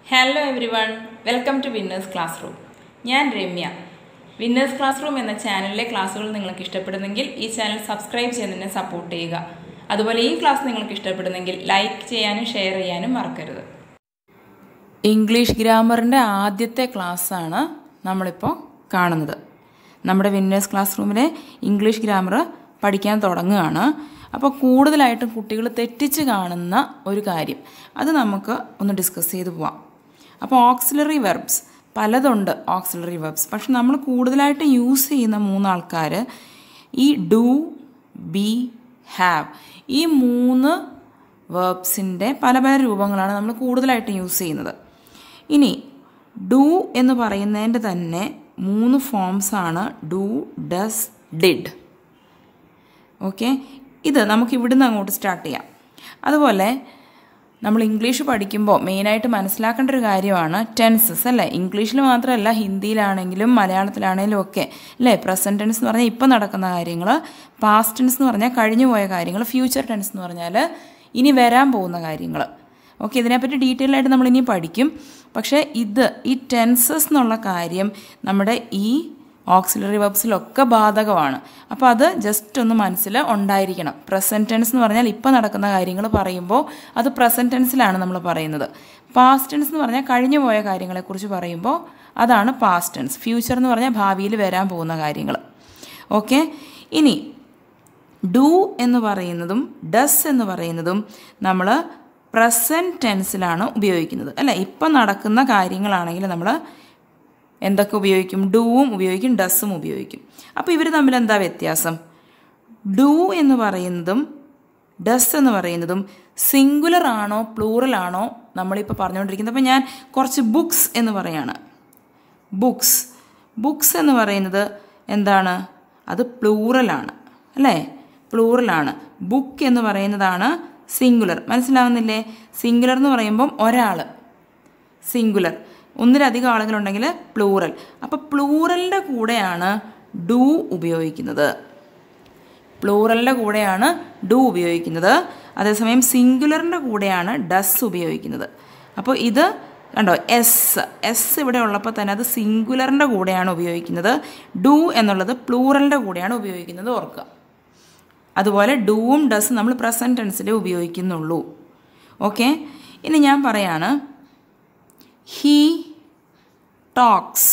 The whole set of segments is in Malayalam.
hello everyone welcome to Winners classroom ഞാൻ രമ്യ വിന്നേഴ്സ് ക്ലാസ് റൂം എന്ന ചാനലിലെ ക്ലാസ്സുകൾ നിങ്ങൾക്ക് ഇഷ്ടപ്പെടുന്നെങ്കിൽ ഈ ചാനൽ സബ്സ്ക്രൈബ് ചെയ്തതിനെ സപ്പോർട്ട് ചെയ്യുക അതുപോലെ ഈ ക്ലാസ് നിങ്ങൾക്ക് ഇഷ്ടപ്പെടുന്നെങ്കിൽ ലൈക്ക് ചെയ്യാനും ഷെയർ ചെയ്യാനും മറക്കരുത് ഇംഗ്ലീഷ് ഗ്രാമറിൻ്റെ ആദ്യത്തെ ക്ലാസ്സാണ് നമ്മളിപ്പോൾ കാണുന്നത് നമ്മുടെ വിന്നേഴ്സ് ക്ലാസ് റൂമിലെ ഇംഗ്ലീഷ് ഗ്രാമർ പഠിക്കാൻ തുടങ്ങുകയാണ് അപ്പോൾ കൂടുതലായിട്ടും കുട്ടികൾ തെറ്റിച്ച് കാണുന്ന ഒരു കാര്യം അത് നമുക്ക് ഒന്ന് ഡിസ്കസ് ചെയ്ത് പോവാം അപ്പോൾ ഓക്സിലറി വെർബ്സ് പലതുണ്ട് ഓക്സിലറി വെർബ്സ് പക്ഷെ നമ്മൾ കൂടുതലായിട്ട് യൂസ് ചെയ്യുന്ന മൂന്നാൾക്കാർ ഈ ഡു ബി ഹാവ് ഈ മൂന്ന് വേർബ്സിൻ്റെ പല പല രൂപങ്ങളാണ് നമ്മൾ കൂടുതലായിട്ട് യൂസ് ചെയ്യുന്നത് ഇനി ഡു എന്ന് പറയുന്നതിൻ്റെ തന്നെ മൂന്ന് ഫോംസ് ആണ് ഡു ഡസ് ഡിഡ് ഓക്കെ ഇത് നമുക്ക് ഇവിടുന്ന് അങ്ങോട്ട് സ്റ്റാർട്ട് ചെയ്യാം അതുപോലെ നമ്മൾ ഇംഗ്ലീഷ് പഠിക്കുമ്പോൾ മെയിനായിട്ട് മനസ്സിലാക്കേണ്ട ഒരു കാര്യമാണ് ടെൻസസ് അല്ലേ ഇംഗ്ലീഷിൽ മാത്രമല്ല ഹിന്ദിയിലാണെങ്കിലും മലയാളത്തിലാണെങ്കിലും ഒക്കെ അല്ലേ പ്രസൻറ്റ് ടെൻസ് എന്ന് പറഞ്ഞാൽ ഇപ്പം നടക്കുന്ന കാര്യങ്ങൾ പാസ്റ്റ് ടെൻസ് എന്ന് പറഞ്ഞാൽ കഴിഞ്ഞു പോയ കാര്യങ്ങൾ ഫ്യൂച്ചർ ടെൻസ് എന്ന് പറഞ്ഞാൽ ഇനി വരാൻ പോകുന്ന കാര്യങ്ങൾ ഓക്കെ ഇതിനെപ്പറ്റി ഡീറ്റെയിൽ ആയിട്ട് നമ്മൾ ഇനി പഠിക്കും പക്ഷേ ഇത് ഈ ടെൻസസ് എന്നുള്ള കാര്യം നമ്മുടെ ഈ ഓക്സിലറി വെബ്സിലൊക്കെ ബാധകമാണ് അപ്പോൾ അത് ജസ്റ്റ് ഒന്ന് മനസ്സിൽ ഉണ്ടായിരിക്കണം പ്രസൻറ്റ് ടെൻസ് എന്ന് പറഞ്ഞാൽ ഇപ്പോൾ നടക്കുന്ന കാര്യങ്ങൾ പറയുമ്പോൾ അത് പ്രസൻറ്റ് ടെൻസിലാണ് നമ്മൾ പറയുന്നത് പാസ്റ്റ് ടെൻസ് എന്ന് പറഞ്ഞാൽ കഴിഞ്ഞു പോയ കാര്യങ്ങളെക്കുറിച്ച് പറയുമ്പോൾ അതാണ് പാസ്റ്റ് ടെൻസ് ഫ്യൂച്ചർ എന്ന് പറഞ്ഞാൽ ഭാവിയിൽ വരാൻ പോകുന്ന കാര്യങ്ങൾ ഓക്കെ ഇനി ഡു എന്ന് പറയുന്നതും ഡസ് എന്ന് പറയുന്നതും നമ്മൾ പ്രസൻറ്റ് ടെൻസിലാണ് ഉപയോഗിക്കുന്നത് അല്ല ഇപ്പം നടക്കുന്ന കാര്യങ്ങളാണെങ്കിൽ നമ്മൾ എന്തൊക്കെ ഉപയോഗിക്കും ഡൂവും ഉപയോഗിക്കും ഡസ്സും ഉപയോഗിക്കും അപ്പോൾ ഇവർ തമ്മിൽ എന്താ വ്യത്യാസം ഡു എന്ന് പറയുന്നതും ഡസ് എന്ന് പറയുന്നതും സിംഗുലർ ആണോ പ്ലൂറൽ ആണോ നമ്മളിപ്പോൾ പറഞ്ഞുകൊണ്ടിരിക്കുന്നത് അപ്പോൾ ഞാൻ കുറച്ച് ബുക്സ് എന്ന് പറയാണ് ബുക്സ് ബുക്സ് എന്ന് പറയുന്നത് എന്താണ് അത് പ്ലൂറലാണ് അല്ലേ പ്ലൂറലാണ് ബുക്ക് എന്ന് പറയുന്നതാണ് സിംഗുലർ മനസ്സിലാവുന്നില്ലേ സിംഗുലർ എന്ന് പറയുമ്പം ഒരാൾ സിംഗുലർ ഒന്നിലധികം ആളുകളുണ്ടെങ്കിൽ പ്ലൂറൽ അപ്പോൾ പ്ലൂറലിൻ്റെ കൂടെയാണ് ഡു ഉപയോഗിക്കുന്നത് പ്ലൂറലിൻ്റെ കൂടെയാണ് ഡു ഉപയോഗിക്കുന്നത് അതേസമയം സിംഗുലറിൻ്റെ കൂടെയാണ് ഡസ് ഉപയോഗിക്കുന്നത് അപ്പോൾ ഇത് കണ്ടോ എസ് എസ് ഇവിടെ ഉള്ളപ്പോൾ തന്നെ അത് സിംഗുലറിൻ്റെ കൂടെയാണ് ഉപയോഗിക്കുന്നത് ഡു എന്നുള്ളത് പ്ലൂറലിൻ്റെ കൂടെയാണ് ഉപയോഗിക്കുന്നത് ഓർക്കുക അതുപോലെ ഡൂവും ഡസും നമ്മൾ പ്രസൻറ്റ് ടെൻസിലേ ഉപയോഗിക്കുന്നുള്ളൂ ഓക്കെ ഇനി ഞാൻ പറയാണ് ഹീ ടോക്സ്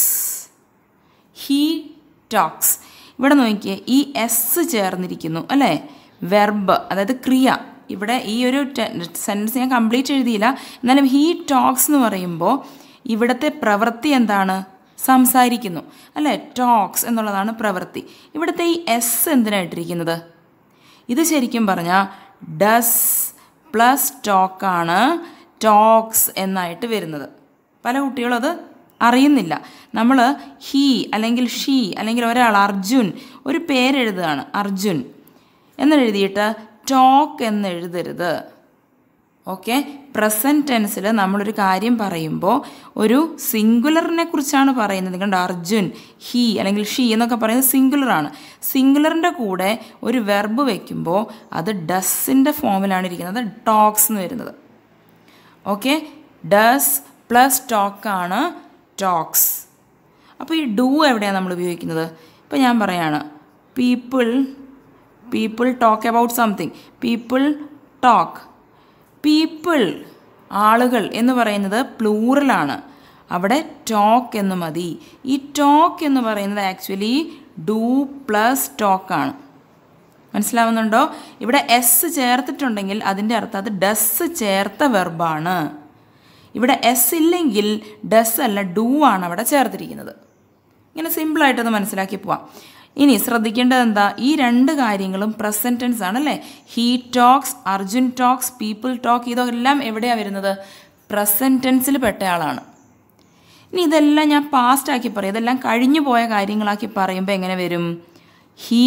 ഹീ ടോക്സ് ഇവിടെ നോക്കിയേ ഈ എസ് ചേർന്നിരിക്കുന്നു അല്ലേ വെർബ് അതായത് ക്രിയ ഇവിടെ ഈ ഒരു സെൻറ്റൻസ് ഞാൻ കംപ്ലീറ്റ് എഴുതിയില്ല എന്നാലും ഹീ ടോക്സ് എന്ന് പറയുമ്പോൾ ഇവിടുത്തെ പ്രവൃത്തി എന്താണ് സംസാരിക്കുന്നു അല്ലേ ടോക്സ് എന്നുള്ളതാണ് പ്രവൃത്തി ഇവിടുത്തെ ഈ എസ് എന്തിനായിട്ടിരിക്കുന്നത് ഇത് ശരിക്കും പറഞ്ഞാൽ ഡസ് പ്ലസ് ടോക്കാണ് ടോക്സ് എന്നായിട്ട് വരുന്നത് പല കുട്ടികളും അത് അറിയുന്നില്ല നമ്മൾ ഹീ അല്ലെങ്കിൽ ഷീ അല്ലെങ്കിൽ ഒരാൾ അർജുൻ ഒരു പേരെഴുതുകയാണ് അർജുൻ എന്നെഴുതിയിട്ട് ടോക്ക് എന്ന് എഴുതരുത് ഓക്കെ പ്രസൻറ്റ് ടെൻസിൽ നമ്മളൊരു കാര്യം പറയുമ്പോൾ ഒരു സിംഗുലറിനെ കുറിച്ചാണ് പറയുന്നത് കണ്ടോ അർജുൻ ഹീ അല്ലെങ്കിൽ ഷീ എന്നൊക്കെ പറയുന്നത് സിംഗുലറാണ് സിംഗുലറിൻ്റെ കൂടെ ഒരു വെർബ് വയ്ക്കുമ്പോൾ അത് ഡസ്സിൻ്റെ ഫോമിലാണ് ഇരിക്കുന്നത് ടോക്സ് എന്ന് വരുന്നത് ഓക്കെ ഡസ് പ്ലസ് ടോക്കാണ് ടോക്സ് അപ്പോൾ ഈ ഡൂ എവിടെയാണ് നമ്മൾ ഉപയോഗിക്കുന്നത് ഇപ്പോൾ ഞാൻ പറയാണ് people people talk about something people talk people ആളുകൾ എന്ന് പറയുന്നത് പ്ലൂറലാണ് അവിടെ ടോക്ക് എന്ന് മതി ഈ ടോക്ക് എന്ന് പറയുന്നത് ആക്ച്വലി ഡൂ പ്ലസ് ടോക്കാണ് മനസ്സിലാവുന്നുണ്ടോ ഇവിടെ എസ് ചേർത്തിട്ടുണ്ടെങ്കിൽ അതിൻ്റെ അർത്ഥം അത് ഡസ് ചേർത്ത വെർബാണ് ഇവിടെ എസ് ഇല്ലെങ്കിൽ ഡസ് അല്ല ഡൂ ആണ് അവിടെ ചേർത്തിരിക്കുന്നത് ഇങ്ങനെ സിമ്പിളായിട്ടൊന്ന് മനസ്സിലാക്കി പോവാം ഇനി ശ്രദ്ധിക്കേണ്ടത് എന്താ ഈ രണ്ട് കാര്യങ്ങളും പ്രസൻറ്റ് ടെൻസ് ആണ് അല്ലേ he talks Arjun talks people talk ഇതെല്ലാം എവിടെയാണ് വരുന്നത് പ്രസൻറ്റ് ടെൻസിൽ പെട്ട ആളാണ് ഇനി ഇതെല്ലാം ഞാൻ പാസ്റ്റ് ആക്കി പറയും ഇതെല്ലാം കഴിഞ്ഞു പോയ കാര്യങ്ങളാക്കി പറയുമ്പോൾ എങ്ങനെ വരും ഹീ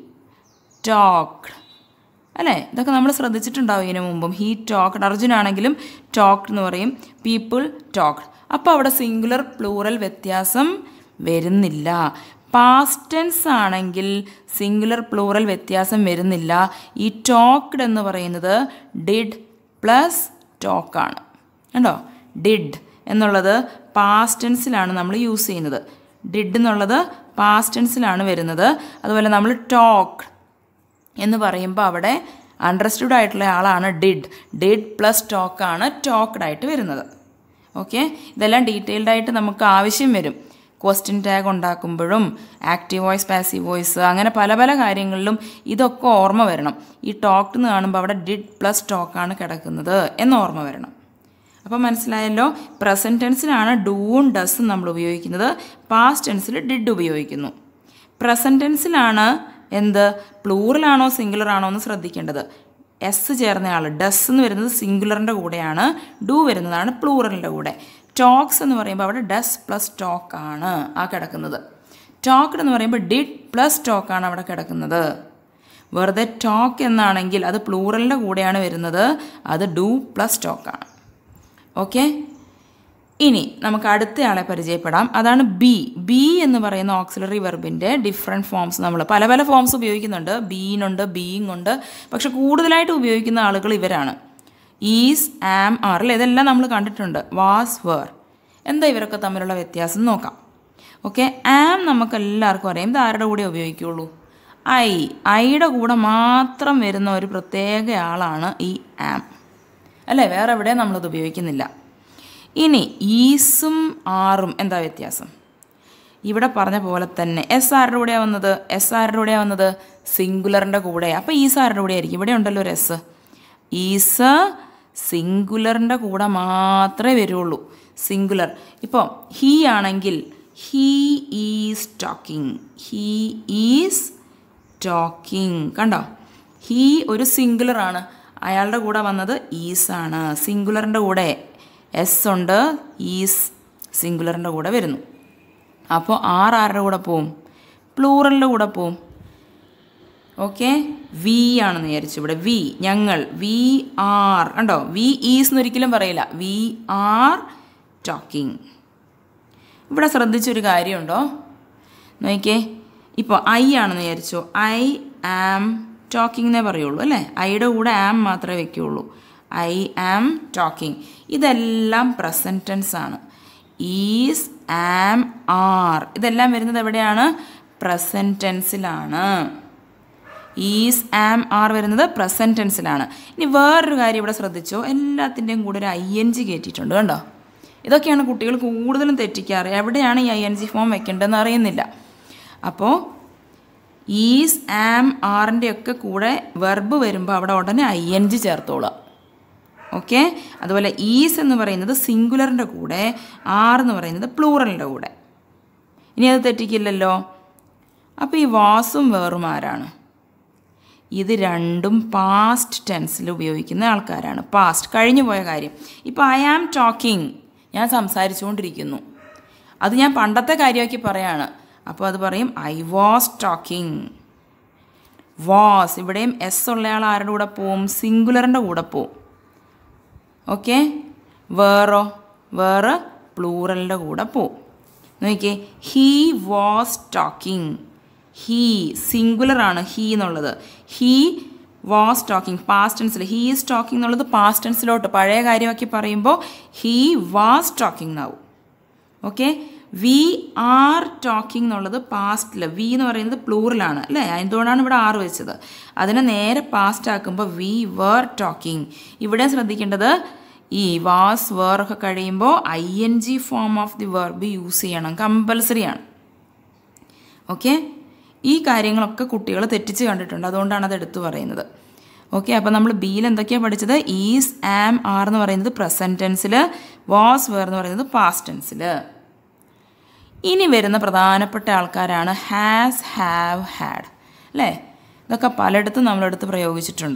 ടോക്ക് അല്ലേ ഇതൊക്കെ നമ്മൾ ശ്രദ്ധിച്ചിട്ടുണ്ടാവും ഇതിനു മുമ്പും ഹീ ടോക്ക്ഡ് അർജുനാണെങ്കിലും ടോക്ക്ഡ് എന്ന് പറയും പീപ്പിൾ ടോക്ക്ഡ് അപ്പോൾ അവിടെ സിംഗുലർ പ്ലൂറൽ വ്യത്യാസം വരുന്നില്ല പാസ്റ്റ് ടെൻസ് ആണെങ്കിൽ സിംഗുലർ പ്ലൂറൽ വ്യത്യാസം വരുന്നില്ല ഈ ടോക്ക്ഡ് എന്ന് പറയുന്നത് ഡിഡ് പ്ലസ് ടോക്കാണ് കണ്ടോ ഡിഡ് എന്നുള്ളത് പാസ്റ്റ് ടെൻസിലാണ് നമ്മൾ യൂസ് ചെയ്യുന്നത് ഡിഡ് എന്നുള്ളത് പാസ്റ്റ് ടെൻസിലാണ് വരുന്നത് അതുപോലെ നമ്മൾ ടോക്ക് എന്ന് പറയുമ്പോൾ അവിടെ അണ്ടർസ്റ്റുഡ് ആയിട്ടുള്ള ആളാണ് ഡിഡ് ഡിഡ് പ്ലസ് ടോക്കാണ് ടോക്ക്ഡ് ആയിട്ട് വരുന്നത് ഓക്കെ ഇതെല്ലാം ഡീറ്റെയിൽഡ് ആയിട്ട് നമുക്ക് ആവശ്യം വരും ക്വസ്റ്റ്യൻ ടാഗ് ഉണ്ടാക്കുമ്പോഴും ആക്റ്റീവ് വോയിസ് പാസീവ് വോയിസ് അങ്ങനെ പല പല കാര്യങ്ങളിലും ഇതൊക്കെ ഓർമ്മ വരണം ഈ ടോക്ട് എന്ന് കാണുമ്പോൾ അവിടെ ഡിഡ് പ്ലസ് ടോക്കാണ് കിടക്കുന്നത് എന്ന് ഓർമ്മ വരണം അപ്പോൾ മനസ്സിലായല്ലോ പ്രസൻറ്റ് ടെൻസിലാണ് ഡൂവും ഡസും നമ്മൾ ഉപയോഗിക്കുന്നത് പാസ്റ്റ് ടെൻസിൽ ഡിഡ് ഉപയോഗിക്കുന്നു പ്രസൻറ്റ് ടെൻസിലാണ് എന്ത് പ്ലൂറലാണോ സിംഗുലർ ആണോ എന്ന് ശ്രദ്ധിക്കേണ്ടത് എസ് ചേർന്നയാൾ ഡസ് എന്ന് വരുന്നത് സിംഗുലറിൻ്റെ കൂടെയാണ് ഡു വരുന്നതാണ് പ്ലൂറലിൻ്റെ കൂടെ ടോക്സ് എന്ന് പറയുമ്പോൾ അവിടെ ഡസ് പ്ലസ് ടോക്ക് ആണ് ആ കിടക്കുന്നത് ടോക്ക്ഡ് എന്ന് പറയുമ്പോൾ ഡിഡ് പ്ലസ് ടോക്കാണ് അവിടെ കിടക്കുന്നത് വെറുതെ ടോക്ക് എന്നാണെങ്കിൽ അത് പ്ലൂറലിൻ്റെ കൂടെയാണ് വരുന്നത് അത് ഡു പ്ലസ് ടോക്കാണ് ഓക്കെ ഇനി നമുക്ക് അടുത്തയാളെ പരിചയപ്പെടാം അതാണ് ബി ബി എന്ന് പറയുന്ന ഓക്സിലറി വെർബിൻ്റെ ഡിഫറെൻറ്റ് ഫോംസ് നമ്മൾ പല പല ഫോംസ് ഉപയോഗിക്കുന്നുണ്ട് ബീനുണ്ട് ബീയിങ് ഉണ്ട് പക്ഷെ കൂടുതലായിട്ട് ഉപയോഗിക്കുന്ന ആളുകൾ ഇവരാണ് ഈസ് ആം ആർ അല്ലേ ഇതെല്ലാം നമ്മൾ കണ്ടിട്ടുണ്ട് വാസ് വേർ എന്താ ഇവരൊക്കെ തമ്മിലുള്ള വ്യത്യാസം നോക്കാം ഓക്കെ ആം നമുക്ക് എല്ലാവർക്കും അറിയാം ഇത് ആരുടെ കൂടെ ഉപയോഗിക്കുള്ളൂ ഐ ഐയുടെ കൂടെ മാത്രം വരുന്ന ഒരു പ്രത്യേക ആളാണ് ഈ ആം അല്ലേ വേറെ എവിടെയും നമ്മളത് ഉപയോഗിക്കുന്നില്ല ഇനി ഈസും ആറും എന്താ വ്യത്യാസം ഇവിടെ പറഞ്ഞ പോലെ തന്നെ എസ് ആരുടെ കൂടെയാണ് വന്നത് എസ് ആരുടെ കൂടെയാണ് വന്നത് സിംഗുലറിൻ്റെ കൂടെ അപ്പോൾ ഈസ് ആരുടെ കൂടെ ആയിരിക്കും ഇവിടെ ഉണ്ടല്ലോ ഒരു എസ് ഈസ് സിംഗുലറിൻ്റെ കൂടെ മാത്രമേ വരുള്ളൂ സിംഗുലർ ഇപ്പോൾ ഹീ ആണെങ്കിൽ he is talking he is talking കണ്ടോ ഹീ ഒരു സിംഗുലർ ആണ് അയാളുടെ കൂടെ വന്നത് ഈസ് ആണ് സിംഗുലറിൻ്റെ കൂടെ എസ് ഉണ്ട് ഈസ് സിംഗുലറിൻ്റെ കൂടെ വരുന്നു അപ്പോൾ ആർ ആരുടെ കൂടെ പോവും പ്ലൂറലിൻ്റെ കൂടെ പോവും ഓക്കെ വി ആണെന്ന് വിചാരിച്ചു ഇവിടെ വി ഞങ്ങൾ വി ആർ കണ്ടോ വി ഈസ് എന്നൊരിക്കലും പറയില്ല വി ആർ ടോക്കിംഗ് ഇവിടെ ശ്രദ്ധിച്ചൊരു കാര്യമുണ്ടോ നോക്കിയേ ഇപ്പോൾ ഐ ആണെന്ന് വിചാരിച്ചു ഐ ആം ടോക്കിംഗ് എന്നേ പറയുള്ളൂ അല്ലേ ഐയുടെ കൂടെ ആം മാത്രമേ വെക്കുകയുള്ളൂ ഐ ആം ടോക്കിംഗ് ഇതെല്ലാം പ്രസൻറ്റ് ടെൻസ് ആണ് ഈസ് ആം ആർ ഇതെല്ലാം വരുന്നത് എവിടെയാണ് പ്രസൻറ്റ് ടെൻസിലാണ് ഈസ് ആം ആർ വരുന്നത് പ്രസൻറ്റ് ടെൻസിലാണ് ഇനി വേറൊരു കാര്യം ഇവിടെ ശ്രദ്ധിച്ചോ എല്ലാത്തിൻ്റെയും കൂടെ ഒരു ഐ എൻ ജി കയറ്റിയിട്ടുണ്ട് കണ്ടോ ഇതൊക്കെയാണ് കുട്ടികൾ കൂടുതലും തെറ്റിക്കാറ് എവിടെയാണ് ഈ ഐ എൻ ജി ഫോം വെക്കേണ്ടതെന്ന് അറിയുന്നില്ല അപ്പോൾ ഈസ് ആം ആറിൻ്റെ ഒക്കെ കൂടെ വെർബ് വരുമ്പോൾ അവിടെ ഉടനെ ഐ എൻ ജി ചേർത്തോളുക ഓക്കെ അതുപോലെ ഈസ് എന്ന് പറയുന്നത് സിംഗുലറിൻ്റെ കൂടെ ആർ എന്ന് പറയുന്നത് പ്ലൂറലിൻ്റെ കൂടെ ഇനി അത് തെറ്റിക്കില്ലല്ലോ അപ്പോൾ ഈ വാസും വേറും ആരാണ് ഇത് രണ്ടും പാസ്റ്റ് ടെൻസിൽ ഉപയോഗിക്കുന്ന ആൾക്കാരാണ് പാസ്റ്റ് കഴിഞ്ഞു പോയ കാര്യം ഇപ്പോൾ ഐ ആം ടോക്കിംഗ് ഞാൻ സംസാരിച്ചുകൊണ്ടിരിക്കുന്നു അത് ഞാൻ പണ്ടത്തെ കാര്യമാക്കി പറയാണ് അപ്പോൾ അത് പറയും ഐ വാസ് ടോക്കിംഗ് വാസ് ഇവിടെയും എസ് ഉള്ളയാൾ ആരുടെ കൂടെ പോവും സിംഗുലറിൻ്റെ കൂടെ പോവും ഓക്കെ വേറോ വേറെ പ്ലൂറലിൻ്റെ കൂടെ പോവും നോക്കിയേ he was talking he singular ആണ് ഹീ എന്നുള്ളത് ഹീ വാസ് ടോക്കിംഗ് പാസ്റ്റ് ടെൻസിൽ ഹീ ഈസ് ടോക്കിംഗ് എന്നുള്ളത് പാസ്റ്റ് ടെൻസിലോട്ട് പഴയ കാര്യമാക്കി പറയുമ്പോൾ ഹീ വാസ് ടോക്കിംഗ് എന്നാവും ഓക്കെ വി ആർ ടോക്കിംഗ് എന്നുള്ളത് പാസ്റ്റിൽ വി എന്ന് പറയുന്നത് പ്ലൂറലാണ് അല്ലേ എന്തുകൊണ്ടാണ് ഇവിടെ ആറ് വെച്ചത് അതിനെ നേരെ പാസ്റ്റ് ആക്കുമ്പോൾ വി വേർ ടോക്കിംഗ് ഇവിടെ ശ്രദ്ധിക്കേണ്ടത് ഈ വാസ് വേർ ഒക്കെ കഴിയുമ്പോൾ I N G form of the verb use ചെയ്യണം കമ്പൽസറി ആണ് ഓക്കെ ഈ കാര്യങ്ങളൊക്കെ കുട്ടികൾ തെറ്റിച്ച് കണ്ടിട്ടുണ്ട് അതുകൊണ്ടാണ് അത് എടുത്തു പറയുന്നത് ഓക്കെ അപ്പോൾ നമ്മൾ ബിയിൽ എന്തൊക്കെയാണ് പഠിച്ചത് ഈസ് ആം ആർ എന്ന് പറയുന്നത് പ്രസൻറ്റ് ടെൻസിൽ വാസ് വേർ എന്ന് പറയുന്നത് പാസ്റ്റ് ടെൻസിൽ ഇനി വരുന്ന പ്രധാനപ്പെട്ട ആൾക്കാരാണ് ഹാസ് ഹാവ് ഹാഡ് അല്ലേ ഇതൊക്കെ പലയിടത്തും നമ്മളെടുത്ത് പ്രയോഗിച്ചിട്ടുണ്ട്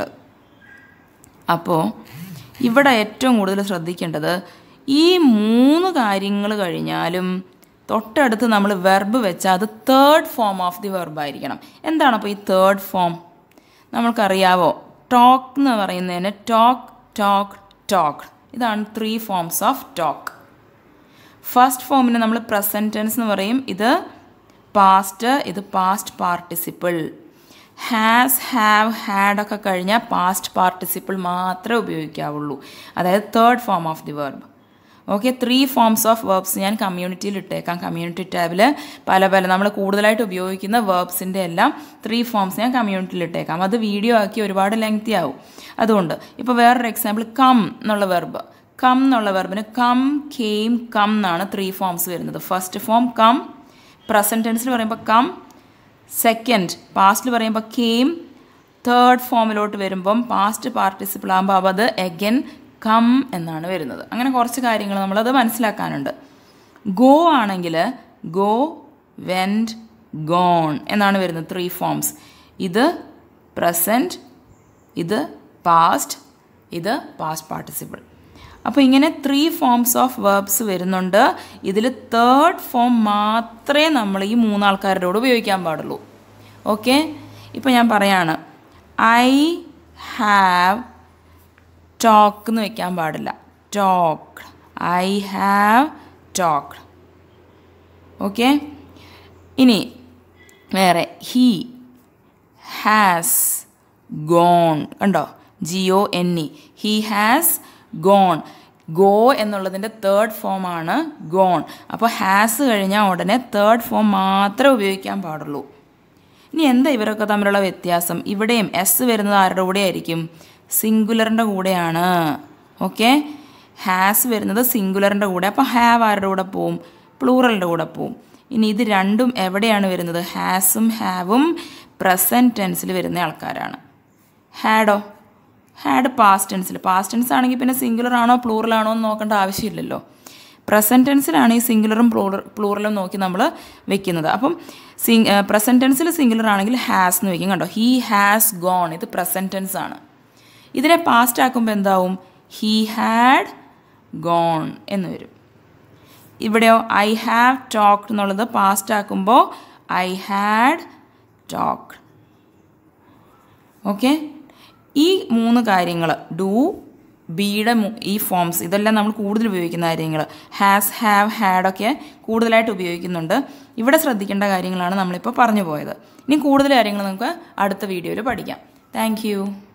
അപ്പോൾ ഇവിടെ ഏറ്റവും കൂടുതൽ ശ്രദ്ധിക്കേണ്ടത് ഈ മൂന്ന് കാര്യങ്ങൾ കഴിഞ്ഞാലും തൊട്ടടുത്ത് നമ്മൾ വെർബ് വെച്ചാൽ അത് third form of the verb ആയിരിക്കണം എന്താണ് അപ്പോൾ ഈ തേർഡ് ഫോം നമ്മൾക്കറിയാവോ ടോക്ക് എന്ന് പറയുന്നതിന് ടോക്ക് ടോക്ക് ടോക്ക് ഇതാണ് three forms of talk first ഫോമിന് നമ്മൾ പ്രസൻറ്റ് ടെൻസ് എന്ന് പറയും ഇത് പാസ്റ്റ് ഇത് past participle has have had ഒക്കെ കഴിഞ്ഞാൽ പാസ്റ്റ് പാർട്ടിസിപ്പിൾ മാത്രമേ ഉപയോഗിക്കാവുള്ളൂ അതായത് third form of the verb okay three forms of verbs ഞാൻ കമ്മ്യൂണിറ്റിയിൽ ഇട്ടേക്കാം കമ്മ്യൂണിറ്റി ടാബിൽ പല പല നമ്മൾ കൂടുതലായിട്ട് ഉപയോഗിക്കുന്ന വേർബ്സിൻ്റെ എല്ലാം ത്രീ ഫോംസ് ഞാൻ കമ്മ്യൂണിറ്റിയിൽ ഇട്ടേക്കാം അത് വീഡിയോ ആക്കി ഒരുപാട് ലെങ്തി ആവും അതുകൊണ്ട് ഇപ്പോൾ വേറൊരു എക്സാമ്പിൾ കം എന്നുള്ള വെർബ് കം എന്നുള്ള വെർബിന് കം കെയിം കം എന്നാണ് ത്രീ ഫോംസ് വരുന്നത് ഫസ്റ്റ് ഫോം കം പ്രസൻറ്റ് ടെൻസിൽ പറയുമ്പോൾ കം സെക്കൻഡ് പാസ്റ്റിൽ പറയുമ്പോൾ കെയിം തേർഡ് ഫോമിലോട്ട് വരുമ്പം പാസ്റ്റ് പാർട്ടിസിപ്പിൾ ആകുമ്പോൾ അപ്പോൾ അത് എഗൻ കം എന്നാണ് വരുന്നത് അങ്ങനെ കുറച്ച് കാര്യങ്ങൾ നമ്മളത് മനസ്സിലാക്കാനുണ്ട് ഗോ ആണെങ്കിൽ ഗോ വെൻറ്റ് ഗോൺ എന്നാണ് വരുന്നത് ത്രീ ഫോംസ് ഇത് പ്രസൻറ്റ് ഇത് പാസ്റ്റ് ഇത് പാസ്റ്റ് പാർട്ടിസിപ്പിൾ അപ്പോൾ ഇങ്ങനെ ത്രീ ഫോംസ് ഓഫ് വേർബ്സ് വരുന്നുണ്ട് ഇതിൽ തേർഡ് ഫോം മാത്രമേ നമ്മൾ ഈ മൂന്നാൾക്കാരോട് ഉപയോഗിക്കാൻ പാടുള്ളൂ ഓക്കെ ഇപ്പോൾ ഞാൻ പറയാണ് ഐ ഹാവ് ടോക്ക് എന്ന് വെക്കാൻ പാടില്ല talk I have talk okay ഇനി വേറെ ഹീ ഹാസ് ഗോൺ കണ്ടോ G O N E he has gone go എന്നുള്ളതിൻ്റെ തേർഡ് ഫോമാണ് ഗോൺ അപ്പോൾ ഹാസ് കഴിഞ്ഞാൽ ഉടനെ തേർഡ് ഫോം മാത്രമേ ഉപയോഗിക്കാൻ പാടുള്ളൂ ഇനി എന്താ ഇവരൊക്കെ തമ്മിലുള്ള വ്യത്യാസം ഇവിടെയും എസ് വരുന്നത് ആരുടെ കൂടെ ആയിരിക്കും സിംഗുലറിൻ്റെ കൂടെയാണ് ഓക്കെ ഹാസ് വരുന്നത് സിംഗുലറിൻ്റെ കൂടെ അപ്പോൾ ഹാവ് ആരുടെ കൂടെ പോവും പ്ലൂറലിൻ്റെ കൂടെ പോവും ഇനി ഇത് രണ്ടും എവിടെയാണ് വരുന്നത് ഹാസും ഹാവും പ്രസൻറ്റ് ടെൻസിൽ വരുന്ന ആൾക്കാരാണ് ഹാഡോ ഹാഡ് പാസ്റ്റ് ടെൻസിൽ പാസ്റ്റ് ടെൻസ് ആണെങ്കിൽ പിന്നെ സിംഗുലർ ആണോ പ്ലൂറൽ ആണോ എന്ന് നോക്കേണ്ട ആവശ്യമില്ലല്ലോ പ്രസൻറ്റ് ടെൻസിലാണ് ഈ സിംഗുലറും പ്ലൂറ പ്ലൂറലും നോക്കി നമ്മൾ വെക്കുന്നത് അപ്പം സിങ് പ്രസൻറ്റ് ടെൻസിൽ സിംഗുലർ ആണെങ്കിൽ ഹാസ് എന്ന് വെക്കും കണ്ടോ ഹീ ഹാസ് ഗോൺ ഇത് പ്രസൻറ്റ് ടെൻസ് ആണ് ഇതിനെ പാസ്റ്റ് ആക്കുമ്പോൾ എന്താവും ഹീ ഹാഡ് ഗോൺ എന്ന് വരും ഇവിടെയോ ഐ ഹാവ് ടോക്ഡ് എന്നുള്ളത് പാസ്റ്റ് ആക്കുമ്പോൾ ഐ ഹാഡ് ടോക്ക് ഓക്കെ ഈ മൂന്ന് കാര്യങ്ങൾ ഡു ബിയുടെ ഈ ഫോംസ് ഇതെല്ലാം നമ്മൾ കൂടുതൽ ഉപയോഗിക്കുന്ന കാര്യങ്ങൾ ഹാസ് ഹാവ് ഹാഡ് ഒക്കെ കൂടുതലായിട്ട് ഉപയോഗിക്കുന്നുണ്ട് ഇവിടെ ശ്രദ്ധിക്കേണ്ട കാര്യങ്ങളാണ് നമ്മളിപ്പോൾ പറഞ്ഞു പോയത് ഇനി കൂടുതൽ കാര്യങ്ങൾ നമുക്ക് അടുത്ത വീഡിയോയിൽ പഠിക്കാം താങ്ക്